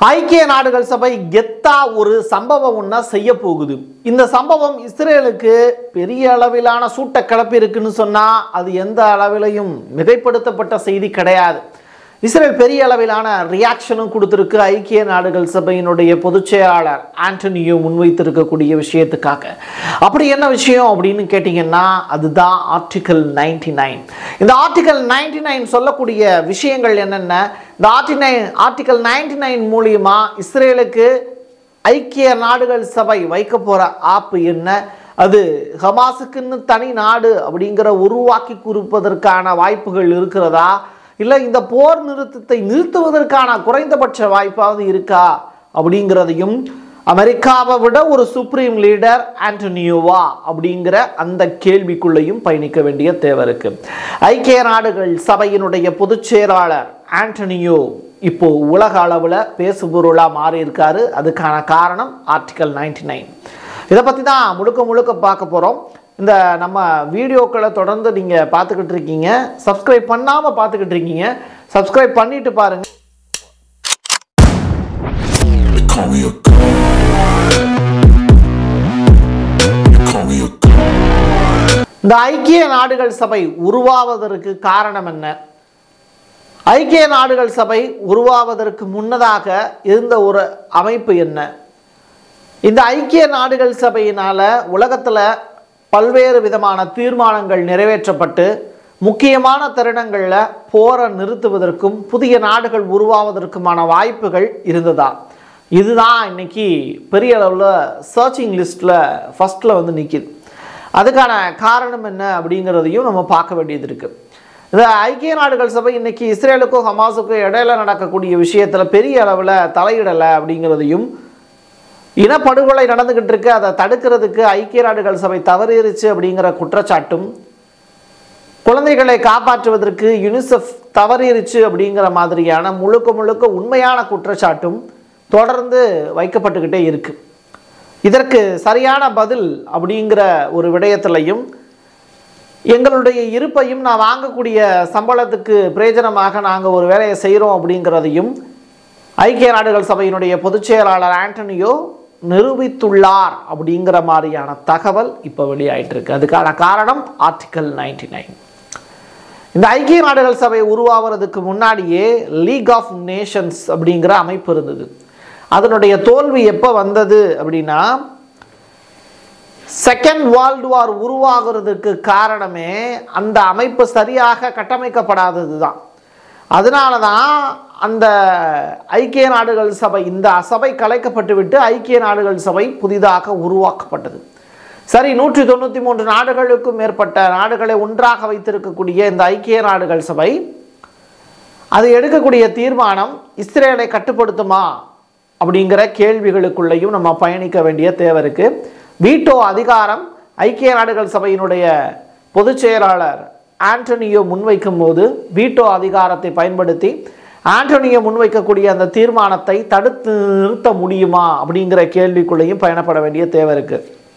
ஐக்கிய நாடுகள் சபை கெத்தா ஒரு சம்பவம் ஒன்றா செய்ய போகுது இந்த சம்பவம் இஸ்ரேலுக்கு பெரிய அளவிலான சூட்ட கிளப்பி இருக்குன்னு சொன்னால் அது எந்த அளவிலையும் மிகைப்படுத்தப்பட்ட செய்தி கிடையாது இஸ்ரேல் பெரிய அளவிலான ரியாக்ஷனும் கொடுத்துருக்கு ஐக்கிய நாடுகள் சபையினுடைய பொதுச் செயலாளர் ஆண்டனியோ முன்வைத்திருக்கக்கூடிய விஷயத்துக்காக அப்படி என்ன விஷயம் அப்படின்னு கேட்டிங்கன்னா அதுதான் ஆர்டிகல் நைன்டி நைன் இந்த ஆர்டிகல் நைன்டி நைன் சொல்லக்கூடிய விஷயங்கள் என்னென்ன இந்த ஆர்டி நைன் ஆர்டிகல் நைன்டி நைன் மூலியமா இஸ்ரேலுக்கு ஐக்கிய நாடுகள் சபை வைக்க போகிற ஆப்பு என்ன அது ஹமாஸுக்குன்னு தனி நாடு அப்படிங்கிற உருவாக்கி கொடுப்பதற்கான வாய்ப்புகள் இருக்கிறதா இல்லை இந்த போர் நிறுத்தத்தை நிறுத்துவதற்கான குறைந்தபட்ச வாய்ப்பாவது இருக்கா அப்படிங்கிறதையும் அமெரிக்காவை விட ஒரு சுப்ரீம் லீடர் ஆண்டனியோவா அப்படிங்கிற அந்த கேள்விக்குள்ளேயும் பயணிக்க வேண்டிய தேவை இருக்கு ஐக்கிய நாடுகள் சபையினுடைய பொதுச் செயலாளர் ஆண்டனியோ இப்போ உலக அளவில் பேசுபொருளாக மாறி இருக்காரு அதுக்கான காரணம் ஆர்டிகல் நைன்டி நைன் இதை பற்றி தான் முழுக்க முழுக்க பார்க்க போகிறோம் இந்த நம்ம வீடியோக்களை தொடர்ந்து நீங்கள் பார்த்துக்கிட்டு இருக்கீங்க சப்ஸ்கிரைப் பண்ணாமல் பார்த்துக்கிட்டு இருக்கீங்க சப்ஸ்கிரைப் பண்ணிட்டு பாருங்க They call me a god. They call me a god. இந்த ஐக்கிய நாடுகள் சபை உருவாவதற்கு காரணம் என்ன ஐக்கிய நாடுகள் சபை உருவாவதற்கு முன்னதாக இருந்த ஒரு அமைப்பு என்ன இந்த ஐக்கிய நாடுகள் சபையினால உலகத்தில் பல்வேறு விதமான தீர்மானங்கள் நிறைவேற்றப்பட்டு முக்கியமான தருணங்களில் போரை நிறுத்துவதற்கும் புதிய நாடுகள் உருவாவதற்குமான வாய்ப்புகள் இருந்ததா இதுதான் இன்னைக்கு பெரிய அளவில் சர்ச்சிங் லிஸ்ட்டில் ஃபஸ்ட்டில் வந்து நிற்கிது அதுக்கான காரணம் என்ன அப்படிங்கிறதையும் நம்ம பார்க்க வேண்டியது இருக்குது இந்த ஐக்கிய நாடுகள் சபை இன்னைக்கு இஸ்ரேலுக்கும் ஹமாஸுக்கும் இடையில நடக்கக்கூடிய விஷயத்தில் பெரிய அளவில் தலையிடலை அப்படிங்கிறதையும் இனப்படுகொலை நடந்துகிட்டு இருக்கு அதை தடுக்கிறதுக்கு ஐக்கிய நாடுகள் சபை தவறிருச்சு அப்படிங்கிற குற்றச்சாட்டும் குழந்தைகளை காப்பாற்றுவதற்கு யுனிசெஃப் தவறிருச்சு அப்படிங்கிற மாதிரியான முழுக்க முழுக்க உண்மையான குற்றச்சாட்டும் தொடர்ந்து வைக்கப்பட்டுக்கிட்டே இருக்கு இதற்கு சரியான பதில் அப்படிங்கிற ஒரு விடயத்திலையும் எங்களுடைய இருப்பையும் நான் வாங்கக்கூடிய சம்பளத்துக்கு பிரயோஜனமாக நாங்கள் ஒரு வேலையை செய்கிறோம் அப்படிங்கிறதையும் ஐக்கிய நாடுகள் சபையினுடைய பொதுச் செயலாளர் ஆண்டனியோ நிரூபித்துள்ளார் அப்படிங்கிற மாதிரியான தகவல் இப்போ வெளியாயிட்டு இருக்கு அதுக்கான காரணம் ஆர்டிகல் நைன்டி நைன் இந்த ஐக்கிய நாடுகள் சபை உருவாகிறதுக்கு முன்னாடியே லீக் ஆஃப் நேஷன்ஸ் அப்படிங்கிற அமைப்பு இருந்தது அதனுடைய தோல்வி எப்போ வந்தது அப்படின்னா செகண்ட் வேர்ல்டு வார் உருவாகிறதுக்கு காரணமே அந்த அமைப்பு சரியாக கட்டமைக்கப்படாதது தான் அதனால தான் அந்த ஐக்கிய நாடுகள் சபை இந்த சபை கலைக்கப்பட்டு விட்டு ஐக்கிய நாடுகள் சபை புதிதாக உருவாக்கப்பட்டது சரி நூற்றி தொண்ணூற்றி மூன்று நாடுகளுக்கும் மேற்பட்ட நாடுகளை ஒன்றாக வைத்திருக்கக்கூடிய இந்த ஐக்கிய நாடுகள் சபை அது எடுக்கக்கூடிய தீர்மானம் இஸ்ரேலை கட்டுப்படுத்துமா அப்படிங்கிற கேள்விகளுக்குள்ளேயும் நம்ம பயணிக்க வேண்டிய தேவை இருக்கு வீட்டோ அதிகாரம் ஐக்கிய நாடுகள் சபையினுடைய பொதுச் செயலாளர் ஆண்டனியோ முன்வைக்கும் போது வீட்டோ அதிகாரத்தை பயன்படுத்தி ஆண்டனியோ முன்வைக்கக்கூடிய அந்த தீர்மானத்தை தடுத்து நிறுத்த முடியுமா அப்படிங்கிற கேள்விக்குள்ளேயும் பயணப்பட வேண்டிய தேவை இருக்கு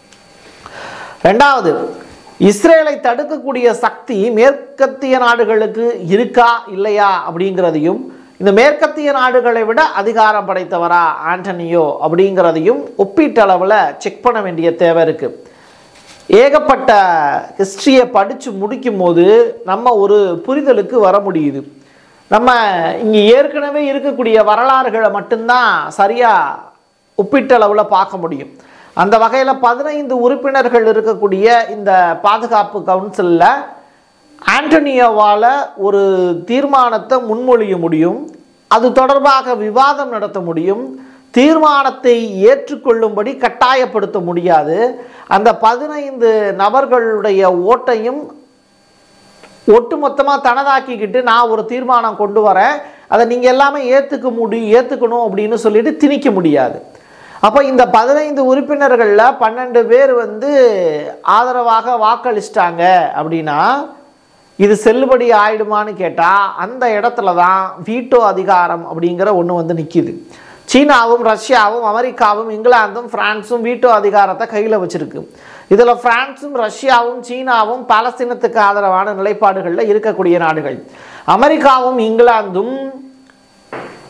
ரெண்டாவது இஸ்ரேலை தடுக்கக்கூடிய சக்தி மேற்கத்திய நாடுகளுக்கு இருக்கா இல்லையா அப்படிங்கிறதையும் இந்த மேற்கத்திய நாடுகளை விட அதிகாரம் படைத்தவரா ஆண்டனியோ அப்படிங்கிறதையும் ஒப்பீட்டளவில் செக் பண்ண வேண்டிய தேவை இருக்கு ஏகப்பட்ட ஹிஸ்ட்ரியை படித்து முடிக்கும் போது நம்ம ஒரு புரிதலுக்கு வர முடியுது நம்ம இங்கே ஏற்கனவே இருக்கக்கூடிய வரலாறுகளை மட்டும்தான் சரியாக ஒப்பீட்டளவில் பார்க்க முடியும் அந்த வகையில் பதினைந்து உறுப்பினர்கள் இருக்கக்கூடிய இந்த பாதுகாப்பு கவுன்சிலில் ஆண்டனியோவால் ஒரு தீர்மானத்தை முன்மொழிய முடியும் அது தொடர்பாக விவாதம் நடத்த முடியும் தீர்மானத்தை ஏற்றுக்கொள்ளும்படி கட்டாயப்படுத்த முடியாது அந்த பதினைந்து நபர்களுடைய ஓட்டையும் ஒட்டுமொத்தமாக தனதாக்கிக்கிட்டு நான் ஒரு தீர்மானம் கொண்டு வரேன் அதை நீங்கள் எல்லாமே ஏற்றுக்க முடியும் ஏற்றுக்கணும் அப்படின்னு சொல்லிட்டு திணிக்க முடியாது அப்போ இந்த பதினைந்து உறுப்பினர்களில் பன்னெண்டு பேர் வந்து ஆதரவாக வாக்களிச்சிட்டாங்க அப்படின்னா இது செல்லுபடி ஆயிடுமான்னு கேட்டால் அந்த இடத்துல தான் வீட்டோ அதிகாரம் அப்படிங்கிற ஒன்று வந்து நிற்கிது சீனாவும் ரஷ்யாவும் அமெரிக்காவும் இங்கிலாந்தும் பிரான்ஸும் வீட்டோ அதிகாரத்தை கையில் வச்சிருக்கு இதில் பிரான்ஸும் ரஷ்யாவும் சீனாவும் பாலஸ்தீனத்துக்கு ஆதரவான நிலைப்பாடுகளில் இருக்கக்கூடிய நாடுகள் அமெரிக்காவும் இங்கிலாந்தும்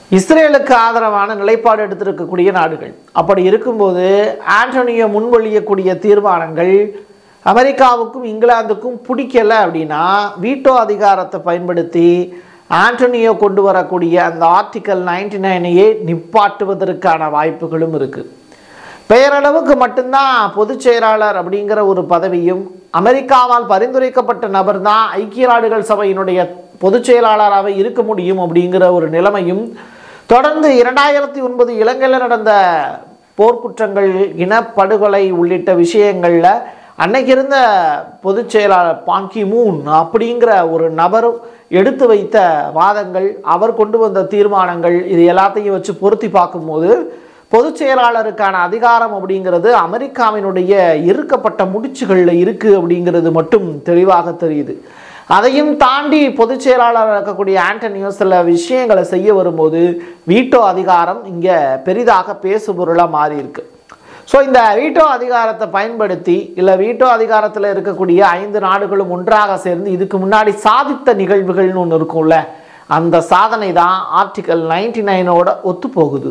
இஸ்ரேலுக்கு ஆதரவான நிலைப்பாடு எடுத்திருக்கக்கூடிய நாடுகள் அப்படி இருக்கும்போது ஆண்டோனியோ முன்மொழியக்கூடிய தீர்மானங்கள் அமெரிக்காவுக்கும் இங்கிலாந்துக்கும் பிடிக்கல அப்படின்னா வீட்டோ அதிகாரத்தை பயன்படுத்தி ஆண்டோனியோ கொண்டு வரக்கூடிய அந்த ஆர்டிக்கல் நைன்டி நைனையே நிப்பாட்டுவதற்கான வாய்ப்புகளும் இருக்குது பெயரளவுக்கு மட்டும்தான் பொதுச் செயலாளர் அப்படிங்கிற ஒரு பதவியும் அமெரிக்காவால் பரிந்துரைக்கப்பட்ட நபர் தான் ஐக்கிய நாடுகள் சபையினுடைய பொதுச் செயலாளராக இருக்க முடியும் அப்படிங்கிற ஒரு நிலைமையும் தொடர்ந்து இரண்டாயிரத்தி ஒன்பது இலங்கையில் நடந்த போர்க்குற்றங்கள் இனப்படுகொலை உள்ளிட்ட விஷயங்களில் அன்னைக்கு இருந்த பொதுச் செயலாளர் பாங்கி மூன் அப்படிங்கிற ஒரு நபர் எடுத்து வைத்த வாதங்கள் அவர் கொண்டு வந்த தீர்மானங்கள் இது எல்லாத்தையும் வச்சு பொருத்தி பார்க்கும்போது பொதுச் செயலாளருக்கான அதிகாரம் அப்படிங்கிறது அமெரிக்காவினுடைய இறுக்கப்பட்ட முடிச்சுகளில் இருக்குது அப்படிங்கிறது மட்டும் தெளிவாக தெரியுது அதையும் தாண்டி பொதுச் செயலாளர் இருக்கக்கூடிய ஆண்டனியோ சில விஷயங்களை செய்ய வரும்போது வீட்டோ அதிகாரம் இங்கே பெரிதாக பேசுபொருளாக மாறி இருக்கு ஸோ இந்த வீட்டோ அதிகாரத்தை பயன்படுத்தி இல்லை வீட்டோ அதிகாரத்தில் இருக்கக்கூடிய ஐந்து நாடுகளும் ஒன்றாக சேர்ந்து இதுக்கு முன்னாடி சாதித்த நிகழ்வுகள்னு ஒன்று இருக்கும்ல அந்த சாதனை தான் ஆர்டிகல் நைன்டி நைனோட ஒத்து போகுது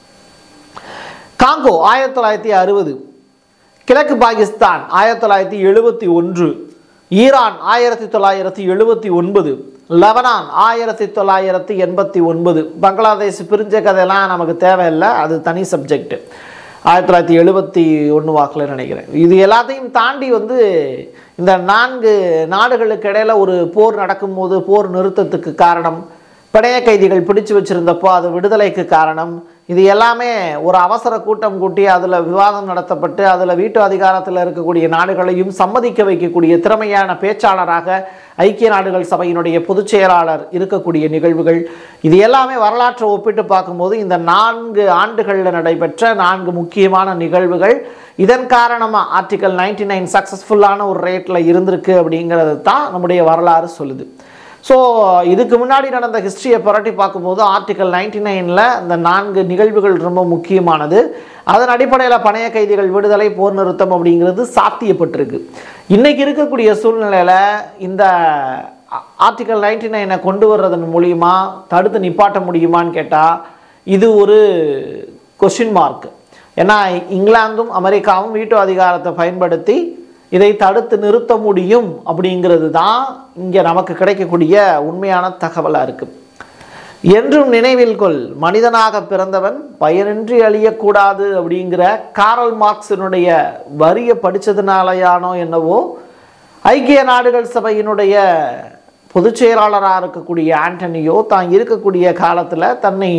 காங்கோ ஆயிரத்தி தொள்ளாயிரத்தி அறுபது கிழக்கு பாகிஸ்தான் ஆயிரத்தி தொள்ளாயிரத்தி எழுபத்தி ஒன்று ஈரான் ஆயிரத்தி தொள்ளாயிரத்தி எழுபத்தி ஒன்பது லெபனான் ஆயிரத்தி தொள்ளாயிரத்தி எண்பத்தி ஒன்பது பங்களாதேஷ் பிரிஞ்ச கதையெல்லாம் நமக்கு தேவையில்லை அது தனி சப்ஜெக்ட் ஆயிரத்தி தொள்ளாயிரத்தி எழுபத்தி ஒன்று வாக்கில் நினைக்கிறேன் இது எல்லாத்தையும் தாண்டி வந்து இந்த நான்கு நாடுகளுக்கு இடையில ஒரு போர் நடக்கும்போது போர் நிறுத்தத்துக்கு காரணம் பிணைய கைதிகள் பிடிச்சு வச்சிருந்தப்போ அது விடுதலைக்கு காரணம் இது எல்லாமே ஒரு அவசர கூட்டம் கூட்டி அதில் விவாதம் நடத்தப்பட்டு அதில் வீட்டு அதிகாரத்தில் இருக்கக்கூடிய நாடுகளையும் சம்மதிக்க வைக்கக்கூடிய திறமையான பேச்சாளராக ஐக்கிய நாடுகள் சபையினுடைய பொதுச் செயலாளர் இருக்கக்கூடிய நிகழ்வுகள் இது எல்லாமே வரலாற்றை ஒப்பிட்டு பார்க்கும்போது இந்த நான்கு ஆண்டுகளில் நடைபெற்ற நான்கு முக்கியமான நிகழ்வுகள் இதன் காரணமாக ஆர்டிகல் நைன்டி நைன் சக்ஸஸ்ஃபுல்லான ஒரு ரேட்டில் இருந்திருக்கு அப்படிங்கிறது தான் நம்முடைய வரலாறு சொல்லுது ஸோ இதுக்கு முன்னாடி நடந்த ஹிஸ்ட்ரியை புரட்டி பார்க்கும்போது ஆர்டிகல் நைன்டி நைனில் இந்த நான்கு நிகழ்வுகள் ரொம்ப முக்கியமானது அதன் அடிப்படையில் பணைய கைதிகள் விடுதலை போர் நிறுத்தம் அப்படிங்கிறது சாத்தியப்பட்டிருக்கு இன்னைக்கு இருக்கக்கூடிய சூழ்நிலையில் இந்த ஆர்டிகல் நைன்டி நைனை கொண்டு வர்றதன் மூலியமா தடுத்து நிப்பாட்ட முடியுமான்னு கேட்டால் இது ஒரு கொஷின் மார்க் ஏன்னா இங்கிலாந்தும் அமெரிக்காவும் வீட்டு அதிகாரத்தை பயன்படுத்தி இதை தடுத்து நிறுத்த முடியும் அப்படிங்கிறது தான் இங்கே நமக்கு கிடைக்கக்கூடிய உண்மையான தகவலாக இருக்குது என்றும் நினைவில் கொள் மனிதனாக பிறந்தவன் பயனின்றி அழியக்கூடாது அப்படிங்கிற காரல் மார்க்ஸினுடைய வரியை படித்ததுனாலயானோ என்னவோ ஐக்கிய நாடுகள் சபையினுடைய பொதுச் செயலாளராக இருக்கக்கூடிய ஆண்டனியோ தான் இருக்கக்கூடிய காலத்தில் தன்னை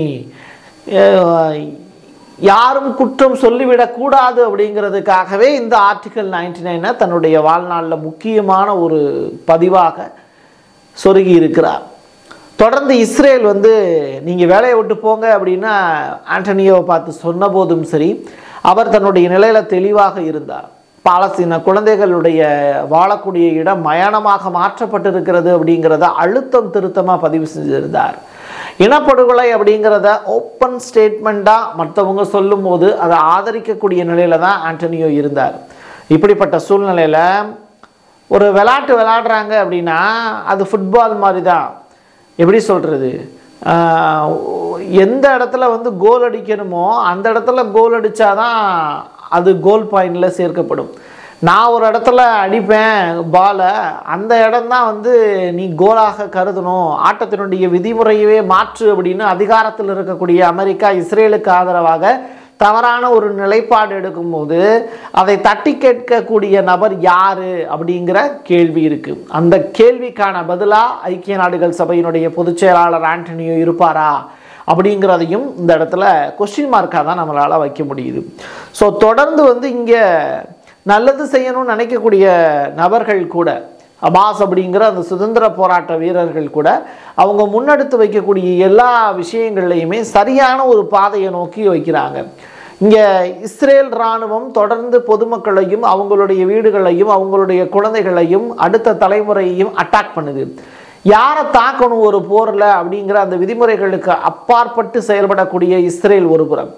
அஹ், யாரும் குற்றம் சொல்லிவிடக்கூடாது அப்படிங்கிறதுக்காகவே இந்த ஆர்டிகல் நைன்டி நைனை தன்னுடைய வாழ்நாளில் முக்கியமான ஒரு பதிவாக சொருகி இருக்கிறார் தொடர்ந்து இஸ்ரேல் வந்து நீங்கள் வேலையை விட்டு போங்க அப்படின்னு ஆண்டனியோவை பார்த்து சொன்ன போதும் சரி அவர் தன்னுடைய நிலையில் தெளிவாக இருந்தார் பாலஸ்தீன குழந்தைகளுடைய வாழக்கூடிய இடம் மயானமாக மாற்றப்பட்டிருக்கிறது அப்படிங்கிறத அழுத்தம் திருத்தமாக பதிவு செஞ்சிருந்தார் இனப்படுகொலை அப்படிங்கிறத ஓப்பன் ஸ்டேட்மெண்ட்டாக மற்றவங்க சொல்லும்போது அதை ஆதரிக்கக்கூடிய நிலையில தான் ஆண்டனியோ இருந்தார் இப்படிப்பட்ட சூழ்நிலையில் ஒரு விளையாட்டு விளையாடுறாங்க அப்படின்னா அது ஃபுட்பால் மாதிரி தான் எப்படி சொல்கிறது எந்த இடத்துல வந்து கோல் அடிக்கணுமோ அந்த இடத்துல கோல் அடித்தாதான் அது கோல் பாயிண்டில் சேர்க்கப்படும் நான் ஒரு இடத்துல அடிப்பேன் பாலை அந்த இடம்தான் வந்து நீ கோலாக கருதணும் ஆட்டத்தினுடைய விதிமுறையவே மாற்று அப்படின்னு அதிகாரத்தில் இருக்கக்கூடிய அமெரிக்கா இஸ்ரேலுக்கு ஆதரவாக தவறான ஒரு நிலைப்பாடு எடுக்கும்போது அதை தட்டி கேட்கக்கூடிய நபர் யாரு அப்படிங்கிற கேள்வி இருக்கு அந்த கேள்விக்கான பதிலா ஐக்கிய நாடுகள் சபையினுடைய பொதுச் செயலாளர் ஆண்டனியோ இருப்பாரா அப்படிங்கிறதையும் இந்த இடத்துல கொஸ்டின் மார்க்காக தான் நம்மளால் வைக்க முடியுது ஸோ தொடர்ந்து வந்து இங்கே நல்லது செய்யணும்னு நினைக்கக்கூடிய நபர்கள் கூட அபாஸ் அப்படிங்கிற அந்த சுதந்திர போராட்ட வீரர்கள் கூட அவங்க முன்னெடுத்து வைக்கக்கூடிய எல்லா விஷயங்கள்லையுமே சரியான ஒரு பாதையை நோக்கி வைக்கிறாங்க இங்கே இஸ்ரேல் இராணுவம் தொடர்ந்து பொதுமக்களையும் அவங்களுடைய வீடுகளையும் அவங்களுடைய குழந்தைகளையும் அடுத்த தலைமுறையையும் அட்டாக் பண்ணுது யாரை தாக்கணும் ஒரு போரில் அப்படிங்கிற அந்த விதிமுறைகளுக்கு அப்பாற்பட்டு செயல்படக்கூடிய இஸ்ரேல் ஒரு புறம்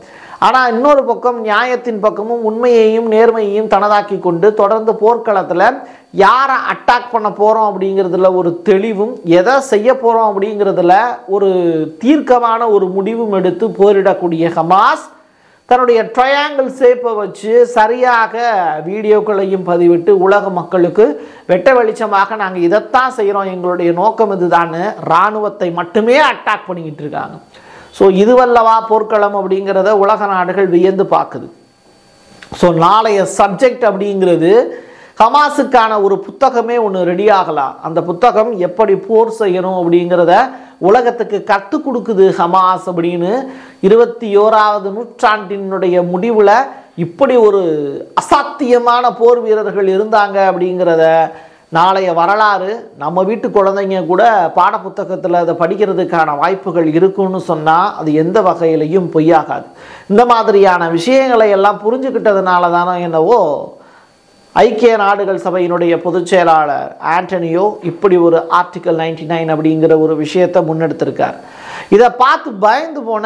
ஆனால் இன்னொரு பக்கம் நியாயத்தின் பக்கமும் உண்மையையும் நேர்மையையும் தனதாக்கி கொண்டு தொடர்ந்து போர்க்களத்தில் யாரை அட்டாக் பண்ண போகிறோம் அப்படிங்கிறதுல ஒரு தெளிவும் எதை செய்ய போகிறோம் அப்படிங்கிறதுல ஒரு தீர்க்கமான ஒரு முடிவும் எடுத்து போரிடக்கூடிய ஹமாஸ் தன்னுடைய ட்ரையாங்கிள் ஷேப்பை வச்சு சரியாக வீடியோக்களையும் பதிவிட்டு உலக மக்களுக்கு வெட்ட வெளிச்சமாக நாங்கள் இதைத்தான் செய்கிறோம் எங்களுடைய நோக்கம் இதுதான் இராணுவத்தை மட்டுமே அட்டாக் பண்ணிக்கிட்டு இருக்காங்க ஸோ இதுவல்லவா போர்க்களம் அப்படிங்கிறத உலக நாடுகள் வியந்து பார்க்குது ஸோ நாளைய சப்ஜெக்ட் அப்படிங்கிறது ஹமாஸுக்கான ஒரு புத்தகமே ஒன்று ரெடி ஆகலாம் அந்த புத்தகம் எப்படி போர் செய்யணும் அப்படிங்கிறத உலகத்துக்கு கற்றுக் கொடுக்குது ஹமாஸ் அப்படின்னு இருபத்தி ஓராவது நூற்றாண்டினுடைய முடிவில் இப்படி ஒரு அசாத்தியமான போர் வீரர்கள் இருந்தாங்க அப்படிங்கிறத நாளைய வரலாறு நம்ம வீட்டு குழந்தைங்க கூட பாடப்புத்தகத்தில் அதை படிக்கிறதுக்கான வாய்ப்புகள் இருக்குன்னு சொன்னால் அது எந்த வகையிலையும் பொய்யாகாது இந்த மாதிரியான விஷயங்களை எல்லாம் புரிஞ்சுக்கிட்டதுனால தானே என்னவோ ஐக்கிய நாடுகள் சபையினுடைய பொதுச் செயலாளர் ஆண்டனியோ இப்படி ஒரு ஆர்டிக்கல் நைன்டி நைன் அப்படிங்கிற ஒரு விஷயத்தை முன்னெடுத்திருக்கார் இதை பார்த்து பயந்து போன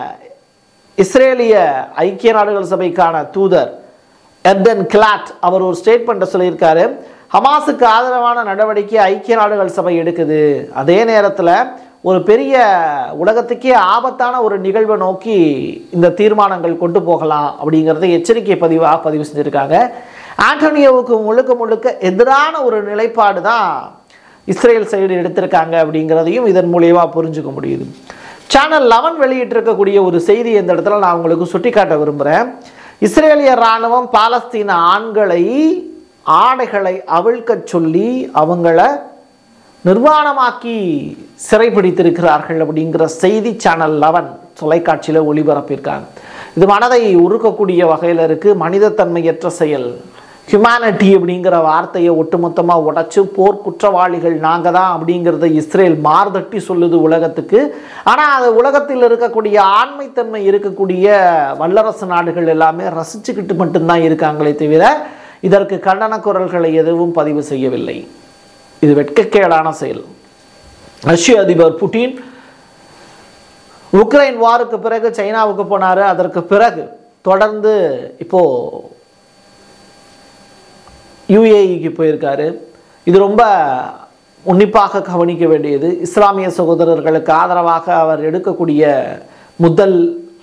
இஸ்ரேலிய ஐக்கிய நாடுகள் சபைக்கான தூதர் எர்டன் கிளாட் அவர் ஒரு ஸ்டேட்மெண்ட்டை சொல்லியிருக்காரு ஹமாஸுக்கு ஆதரவான நடவடிக்கை ஐக்கிய நாடுகள் சபை எடுக்குது அதே நேரத்தில் ஒரு பெரிய உலகத்துக்கே ஆபத்தான ஒரு நிகழ்வை நோக்கி இந்த தீர்மானங்கள் கொண்டு போகலாம் அப்படிங்கிறத எச்சரிக்கை பதிவாக பதிவு செஞ்சுருக்காங்க ஆண்டோனியோவுக்கு முழுக்க முழுக்க எதிரான ஒரு நிலைப்பாடு தான் இஸ்ரேல் சைடு எடுத்திருக்காங்க அப்படிங்கிறதையும் இதன் மூலியமாக புரிஞ்சுக்க முடியுது சேனல் லெவன் வெளியிட்டிருக்கக்கூடிய ஒரு செய்தி இந்த இடத்துல நான் உங்களுக்கு சுட்டிக்காட்ட விரும்புகிறேன் இஸ்ரேலிய இராணுவம் பாலஸ்தீன ஆண்களை ஆடைகளை அவிழ்க்கச் சொல்லி அவங்கள நிர்வாணமாக்கி சிறைப்பிடித்திருக்கிறார்கள் அப்படிங்கிற செய்தி சேனல் லெவன் தொலைக்காட்சியில் ஒளிபரப்பியிருக்காங்க இது மனதை உருக்கக்கூடிய வகையில் இருக்குது மனிதத்தன்மையற்ற செயல் ஹியூமனிட்டி அப்படிங்கிற வார்த்தையை ஒட்டுமொத்தமாக உடைச்சு போர் குற்றவாளிகள் நாங்கள் தான் அப்படிங்கிறத இஸ்ரேல் மார்தட்டி சொல்லுது உலகத்துக்கு ஆனால் அது உலகத்தில் இருக்கக்கூடிய ஆண்மைத்தன்மை இருக்கக்கூடிய வல்லரசு நாடுகள் எல்லாமே ரசிச்சுக்கிட்டு மட்டும்தான் இருக்காங்களே தவிர இதற்கு கண்டன குரல்களை எதுவும் பதிவு செய்யவில்லை இது வெட்கக்கேடான செயல் ரஷ்ய அதிபர் புட்டின் உக்ரைன் வாருக்கு பிறகு சைனாவுக்கு போனார் அதற்கு பிறகு தொடர்ந்து இப்போ யுஏஇக்கு போயிருக்காரு இது ரொம்ப உன்னிப்பாக கவனிக்க வேண்டியது இஸ்லாமிய சகோதரர்களுக்கு ஆதரவாக அவர் எடுக்கக்கூடிய முதல்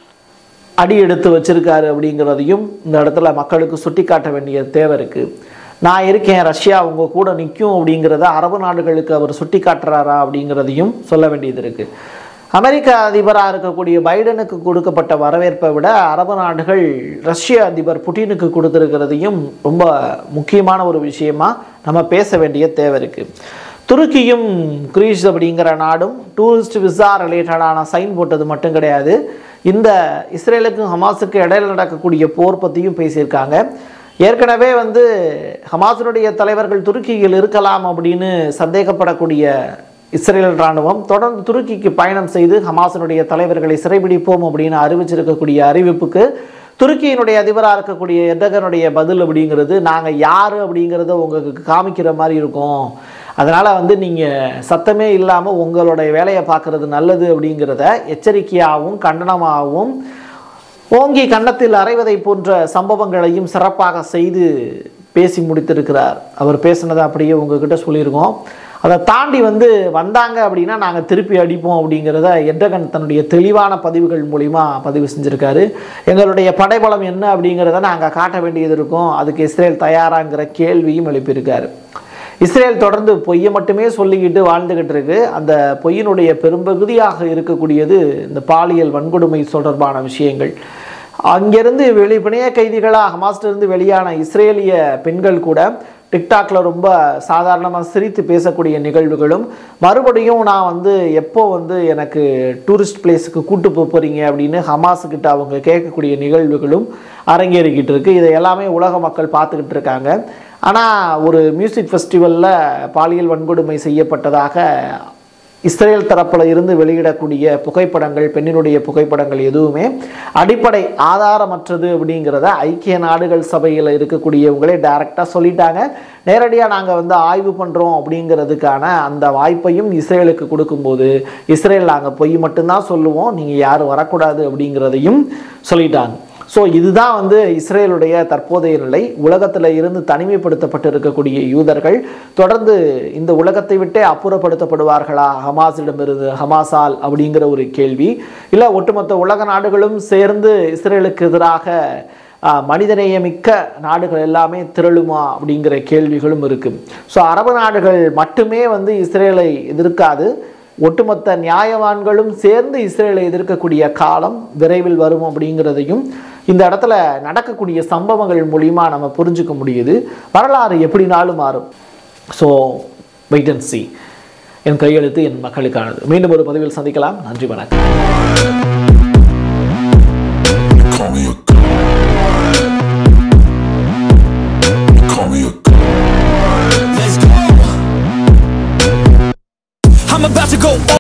அடி எடுத்து வச்சிருக்காரு அப்படிங்கிறதையும் இந்த இடத்துல மக்களுக்கு சுட்டிக்காட்ட வேண்டிய தேவை இருக்குது நான் இருக்கேன் ரஷ்யா உங்க கூட நிற்கும் அப்படிங்கிறத அரபு நாடுகளுக்கு அவர் சுட்டி காட்டுறாரா அப்படிங்கிறதையும் சொல்ல வேண்டியது இருக்குது அமெரிக்க அதிபராக இருக்கக்கூடிய பைடனுக்கு கொடுக்கப்பட்ட வரவேற்பை விட அரபு நாடுகள் ரஷ்ய அதிபர் புட்டினுக்கு கொடுத்துருக்கிறதையும் ரொம்ப முக்கியமான ஒரு விஷயமா நம்ம பேச வேண்டிய தேவை இருக்குது துருக்கியும் கிரீஸ் அப்படிங்கிற நாடும் டூரிஸ்ட் விசா ரிலேட்டடான சைன் போட்டது மட்டும் கிடையாது இந்த இஸ்ரேலுக்கும் ஹமாஸுக்கு இடையில நடக்கக்கூடிய போர் பற்றியும் பேசியிருக்காங்க ஏற்கனவே வந்து ஹமாஸினுடைய தலைவர்கள் துருக்கியில் இருக்கலாம் அப்படின்னு சந்தேகப்படக்கூடிய இஸ்ரேல் இராணுவம் தொடர்ந்து துருக்கிக்கு பயணம் செய்து ஹமாஸினுடைய தலைவர்களை சிறைபிடிப்போம் அப்படின்னு அறிவிச்சிருக்கக்கூடிய அறிவிப்புக்கு துருக்கியினுடைய அதிபராக இருக்கக்கூடிய எர்டகனுடைய பதில் அப்படிங்கிறது நாங்கள் யார் அப்படிங்கிறத உங்களுக்கு காமிக்கிற மாதிரி இருக்கும் அதனால் வந்து நீங்கள் சத்தமே இல்லாமல் உங்களுடைய வேலையை பார்க்குறது நல்லது அப்படிங்கிறத எச்சரிக்கையாகவும் கண்டனமாகவும் ஓங்கி கன்னத்தில் அறைவதை போன்ற சம்பவங்களையும் சிறப்பாக செய்து பேசி முடித்திருக்கிறார் அவர் பேசினதை அப்படியே உங்ககிட்ட சொல்லியிருக்கோம் அதை தாண்டி வந்து வந்தாங்க அப்படின்னா நாங்கள் திருப்பி அடிப்போம் அப்படிங்கிறத எட்டகன் தன்னுடைய தெளிவான பதிவுகள் மூலிமா பதிவு செஞ்சுருக்காரு எங்களுடைய படைபலம் என்ன அப்படிங்கிறத நாங்கள் காட்ட வேண்டியது இருக்கும் அதுக்கு இஸ்ரேல் தயாராங்கிற கேள்வியும் எழுப்பியிருக்காரு இஸ்ரேல் தொடர்ந்து பொய்யை மட்டுமே சொல்லிக்கிட்டு வாழ்ந்துகிட்டு இருக்கு அந்த பொய்யினுடைய பெரும்பகுதியாக இருக்கக்கூடியது இந்த பாலியல் வன்கொடுமை தொடர்பான விஷயங்கள் அங்கிருந்து வெளி பிணைய கைதிகளாக ஹமாஸ்டிலிருந்து வெளியான இஸ்ரேலிய பெண்கள் கூட டிக்டாக்ல ரொம்ப சாதாரணமாக சிரித்து பேசக்கூடிய நிகழ்வுகளும் மறுபடியும் நான் வந்து எப்போ வந்து எனக்கு டூரிஸ்ட் பிளேஸுக்கு கூட்டு போக போகிறீங்க அப்படின்னு ஹமாஸுக்கிட்ட அவங்க கேட்கக்கூடிய நிகழ்வுகளும் அரங்கேறிக்கிட்டு இருக்கு இதை எல்லாமே உலக மக்கள் பார்த்துக்கிட்டு இருக்காங்க ஆனால் ஒரு மியூசிக் ஃபெஸ்டிவலில் பாலியல் வன்கொடுமை செய்யப்பட்டதாக இஸ்ரேல் தரப்புல இருந்து வெளியிடக்கூடிய புகைப்படங்கள் பெண்ணினுடைய புகைப்படங்கள் எதுவுமே அடிப்படை ஆதாரமற்றது அப்படிங்கிறத ஐக்கிய நாடுகள் சபையில் இருக்கக்கூடியவங்களே டைரெக்டாக சொல்லிட்டாங்க நேரடியாக நாங்கள் வந்து ஆய்வு பண்ணுறோம் அப்படிங்கிறதுக்கான அந்த வாய்ப்பையும் இஸ்ரேலுக்கு கொடுக்கும்போது இஸ்ரேல் நாங்கள் பொய் மட்டும்தான் சொல்லுவோம் நீங்கள் யாரும் வரக்கூடாது அப்படிங்கிறதையும் சொல்லிட்டாங்க ஸோ இதுதான் வந்து இஸ்ரேலுடைய தற்போதைய நிலை உலகத்தில் இருந்து தனிமைப்படுத்தப்பட்டு இருக்கக்கூடிய யூதர்கள் தொடர்ந்து இந்த உலகத்தை விட்டே அப்புறப்படுத்தப்படுவார்களா ஹமாஸிடமிருந்து ஹமாஸால் அப்படிங்கிற ஒரு கேள்வி இல்லை ஒட்டுமொத்த உலக நாடுகளும் சேர்ந்து இஸ்ரேலுக்கு எதிராக ஆஹ், மனிதநேயமிக்க நாடுகள் எல்லாமே திரளுமா அப்படிங்கிற கேள்விகளும் இருக்கு ஸோ அரபு நாடுகள் மட்டுமே வந்து இஸ்ரேலை எதிர்க்காது ஒட்டுமொத்த நியாயவான்களும் சேர்ந்து இஸ்ரேலை எதிர்க்கக்கூடிய காலம் விரைவில் வரும் அப்படிங்கிறதையும் இந்த இடத்துல நடக்கக்கூடிய சம்பவங்கள் மூலிமா நம்ம புரிஞ்சுக்க முடியுது வரலாறு எப்படினாலும் மாறும் ஸோ வெயிட் அண்ட் சி என் கையெழுத்து என் மக்களுக்கானது மீண்டும் ஒரு பதிவில் சந்திக்கலாம் நன்றி வணக்கம் Call me a